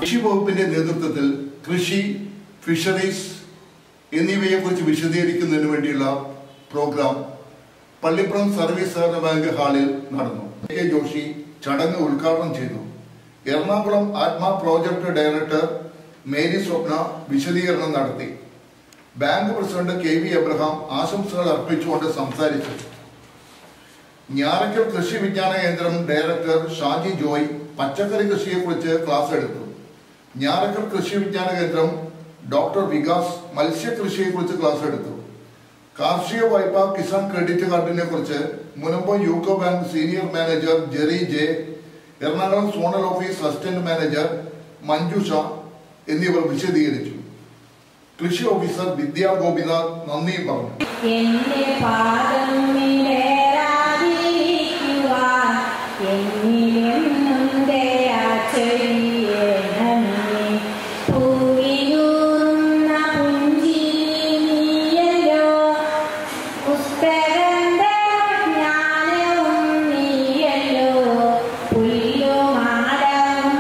കൃഷി വകുപ്പിന്റെ നേതൃത്വത്തിൽ കൃഷി ഫിഷറീസ് എന്നിവയെക്കുറിച്ച് വിശദീകരിക്കുന്നതിന് വേണ്ടിയുള്ള പ്രോഗ്രാം പള്ളിപ്പുറം സർവീസ് സഹകരണ ബാങ്ക് ഹാളിൽ നടന്നു കെ ജോഷി ചടങ്ങ് ഉദ്ഘാടനം ചെയ്തു എറണാകുളം ആത്മ പ്രോജക്ട് ഡയറക്ടർ മേരി സ്വപ്ന വിശദീകരണം നടത്തി bank president K V Abraham ആശംസകൾ അർപ്പിച്ചുകൊണ്ട് സംസാരിച്ചു ഞാറയ്ക്കൽ കൃഷി വിജ്ഞാന കേന്ദ്രം ഡയറക്ടർ ഷാജി ജോയ് പച്ചക്കറി കൃഷിയെക്കുറിച്ച് ക്ലാസ് എടുത്തു ഞാറയ്ക്കൽ കൃഷി വിജ്ഞാന കേന്ദ്രം ഡോക്ടർ വികാസ് മത്സ്യകൃഷിയെക്കുറിച്ച് ക്ലാസ് എടുത്തു കാർഷിക വായ്പ കിസാൻ ക്രെഡിറ്റ് കാർഡിനെ കുറിച്ച് മുനമ്പോ UCO bank senior manager Jerry J Ernakulam zonal office assistant manager Manjusha എന്നിവർ വിശദീകരിച്ചു കൃഷി ഓഫീസർ വിദ്യാ ഗോപിനാഥ് നന്ദി പറഞ്ഞു എന്റെ പാദം നിലരാതിരിക്കുവാൻ എന്നിലെന്നും ദയാചൊരിയണമേ. പൂവിലൂറുന്ന പുഞ്ചിരിയല്ലോ, പുസ്തകങ്ങളും ജ്ഞാനവും നീയല്ലോ. പുല്ലും ആടവും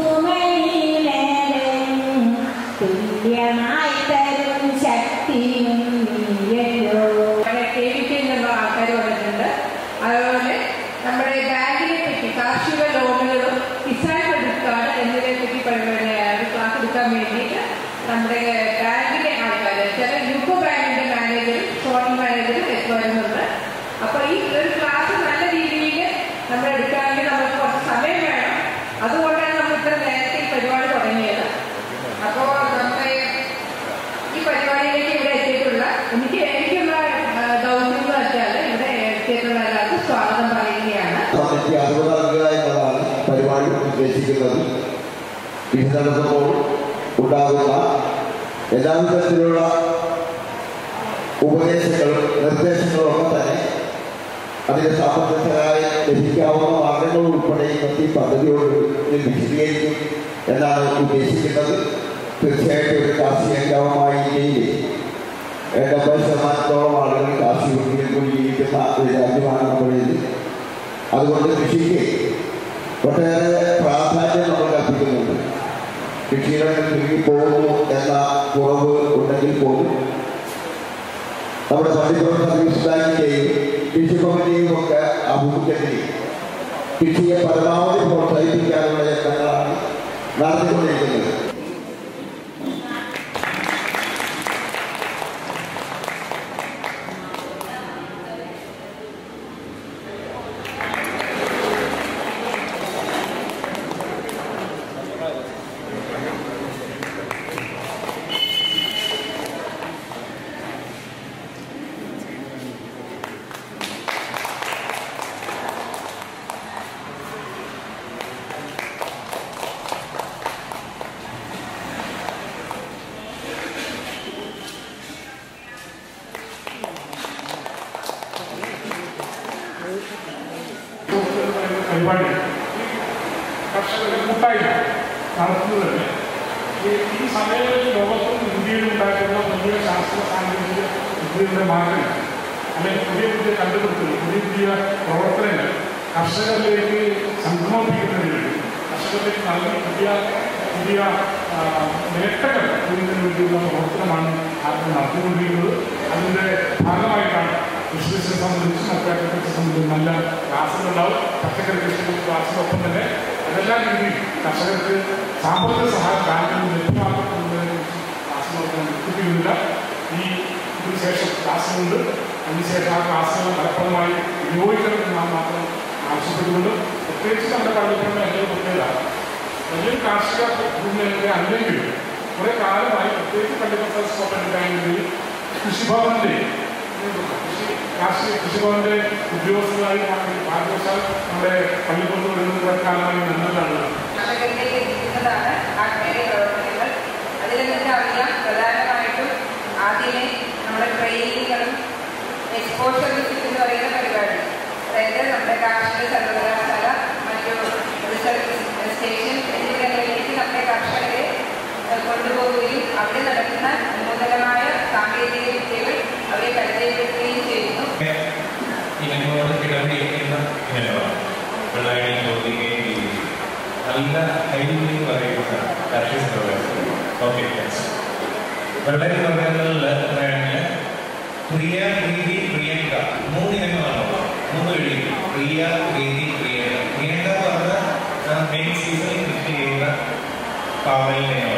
ഭൂമിയിലേലും തുല്യമായി തരും ശക്തിയും നീയല്ലോ അവിടെ കെ വി കെ എന്നുള്ള ആൾക്കാർ വന്നിട്ടുണ്ട് അതുപോലെ നമ്മുടെ ബാങ്കിനെ പറ്റി കാർഷിക ലോണുകളും കിസാൻ ക്രെഡിറ്റ് കാർഡ് എന്നിവയെ പറ്റി പരിപാടിയാണ് ക്ലാസ് എടുക്കാൻ വേണ്ടിയിട്ട് നമ്മുടെ ബാങ്കിലെ ആൾക്കാർ ചില യൂക്കോ ബാങ്കിന്റെ മാനേജറും സോണൽ മാനേജറും എത്തുമായിരുന്നുണ്ട് അപ്പൊ ഈ ഒരു ക്ലാസ് നല്ല രീതിയിൽ നമ്മൾ എടുക്കുകയാണെങ്കിൽ നമുക്ക് കുറച്ച് സമയം വേണം അതുകൊണ്ടാണ് നമ്മൾ ഇത്ര നേരത്തെ ഈ പരിപാടി തുടങ്ങിയത് അപ്പോൾ നമ്മുടെ ഈ പരിപാടിയിലേക്ക് ഇവിടെ എത്തിയിട്ടുള്ള എനിക്ക് എനിക്കുള്ള ആ, ദൗത്യം എന്ന് വെച്ചാൽ ഇവിടെ എത്തിയിട്ടുള്ള എല്ലാവർക്കും സ്വാഗതം പറയുകയാണ് കമ്മിറ്റി അറുപതാകുക എന്നതാണ് പരിപാടി ഉദ്ദേശിക്കുന്നത് ഇത് നടത്തുമ്പോൾ ഉണ്ടാകുന്ന എല്ലാ വിധത്തിലുള്ള ഉപദേശങ്ങളും നിർദ്ദേശങ്ങളും ഒക്കെ തന്നെ അതിന് സാമ്പത്തിക സഹായം ലഭിക്കാവുന്ന മാർഗങ്ങൾ ഉൾപ്പെടെ ഇന്നത്തെ ഈ പദ്ധതിയോട് വിശദീകരിക്കും എന്നാണ് ഉദ്ദേശിക്കുന്നത് തീർച്ചയായിട്ടും ഒരു കാർഷിക ഗ്രാമമായ ഇന്ത്യയിൽ ഡെబ్బത് ശതമാനത്തോളം ആളുകൾ കാർഷിക വൃത്തിയിൽ കൂടി ജീവിക്കുന്ന ഒരു രാജ്യമാണ് നമ്മുടേത് അതുകൊണ്ട് കൃഷിക്ക് ഒട്ടേറെ പ്രാധാന്യം നമ്മൾ കൽപ്പിക്കുന്നുണ്ട് കൃഷിയിടങ്ങൾ ചുരുങ്ങി പോകുന്നു എന്ന കുറവ് ഉണ്ടെങ്കിൽ പോലും നമ്മുടെ പള്ളിപ്പുറം സർവീസ് ബാങ്കിന്റെയും കൃഷി കമ്മിറ്റിയും ഒക്കെ ആഭിമുഖ്യത്തിൽ കൃഷിയെ പരമാവധി പ്രോത്സാഹിപ്പിക്കാനുള്ള യത്നങ്ങളാണ് നടത്തിക്കൊണ്ടിരിക്കുന്നത് പരിപാടി കർഷകരുടെ കൂട്ടായ്മ നടത്തുന്നത് ഈ ഈ സമയങ്ങളിൽ ലോകത്തും ഇന്ത്യയിലും ഉണ്ടായിട്ടുള്ള പുതിയ ശാസ്ത്ര സാങ്കേതിക വിദ്യയുടെ മാറ്റങ്ങൾ അല്ലെങ്കിൽ പുതിയ പുതിയ കണ്ടുപിടുത്തങ്ങൾ പുതിയ പുതിയ പ്രവർത്തനങ്ങൾ കർഷകരിലേക്ക് സംക്രമിപ്പിക്കുന്നതിന് വേണ്ടി കർഷകരിലേക്ക് നൽകി പുതിയ പുതിയ ആ, നേട്ടങ്ങൾ വരുന്നതിന് വേണ്ടിയുള്ള പ്രവർത്തനമാണ് ആദ്യം നടത്തിക്കൊണ്ടിരിക്കുന്നത് അതിൻ്റെ ഭാഗമായിട്ടാണ് കൃഷിയെ സംബന്ധിച്ചും മറ്റു അഗ്രികൾച്ചറെ സംബന്ധിച്ചും നല്ല ക്ലാസ്സുകളുണ്ടാവും പച്ചക്കറി കൃഷി ക്ലാസ്സിനൊപ്പം തന്നെ അതെല്ലാം രീതിയിൽ കർഷകർക്ക് സാമ്പത്തിക സഹായം ബാങ്കിൽ നിന്ന് ലഭ്യമാക്കുന്നതിനെ ക്ലാസ്സുകളൊക്കെ വികസിപ്പിക്കുന്നില്ല ഈ ഇതിന് ശേഷം ക്ലാസ്സുകളുണ്ട് അതിനുശേഷം ആ ക്ലാസ്സുകൾ ഫലപ്രദമായി വിനിയോഗിക്കണമെന്ന് നാം മാത്രം ആവശ്യപ്പെട്ടുകൊണ്ട് പ്രത്യേകിച്ച് നമ്മുടെ പള്ളിപ്പുറം എൻ്റെ പ്രത്യേകത വലിയൊരു കാർഷിക ഭൂമിയൊക്കെ അല്ലെങ്കിൽ കുറെ കാലമായി പ്രത്യേകിച്ച് പള്ളിപ്പുറത്തെ കോപ്പറേറ്റീവ് ബാങ്കിൻ്റെയും കൃഷിഭവന്റെ കൃഷി കാർഷിക കൃഷിഭവന്റെ ഉദ്യോഗസ്ഥരായി ഭാഗ്യവശാൽ നമ്മുടെ പള്ളിപ്പുറത്ത് വരുന്നത് കുറെ കാലമായി നല്ലതാണ് കർഷകരിലേക്ക് എത്തിക്കുന്നതാണ് ആത്മീയ പ്രവർത്തനങ്ങൾ അതിൽ നിന്ന് അറിയാം പ്രധാനമായിട്ടും ആദ്യമേ നമ്മുടെ ട്രെയിനിങ്ങുകളും എക്സ്പോഷർ വിസിറ്റ് എന്ന് പറയുന്ന പരിപാടി അതായത് നമ്മുടെ കാർഷിക സർവകലാശാല മറ്റു റിസർച്ച് സ്റ്റേഷൻ എന്നിവിടങ്ങളിലേക്ക് നമ്മുടെ കർഷകരെ ഏഹ്, കൊണ്ടുപോവുകയും അവിടെ നടക്കുന്ന നൂതനമായ സാങ്കേതിക വിദ്യകൾ അവരെ പരിചയപ്പെടുത്തുകയും ചെയ്യുന്നു ഇനങ്ങളോട് കിടന്നിരിക്കുന്ന ഇനങ്ങളാണ് വെള്ളായണി ചോദിക്കുകയും ചെയ്യുന്നു നല്ല കൈവിളി പറയുന്ന വെള്ളരി വർഗ്ഗങ്ങളിൽ പറയുകയാണെങ്കിൽ പ്രിയ പ്രീതി പ്രിയങ്ക മൂന്ന് ഇനങ്ങളാണ് മൂന്ന് എഴുതി പ്രിയ പ്രീതി പ്രിയങ്ക പ്രിയങ്ക എന്ന് പറഞ്ഞ മെയിൻ സീസണിൽ കൃഷി ചെയ്യുന്ന പാവലിനെയാണ്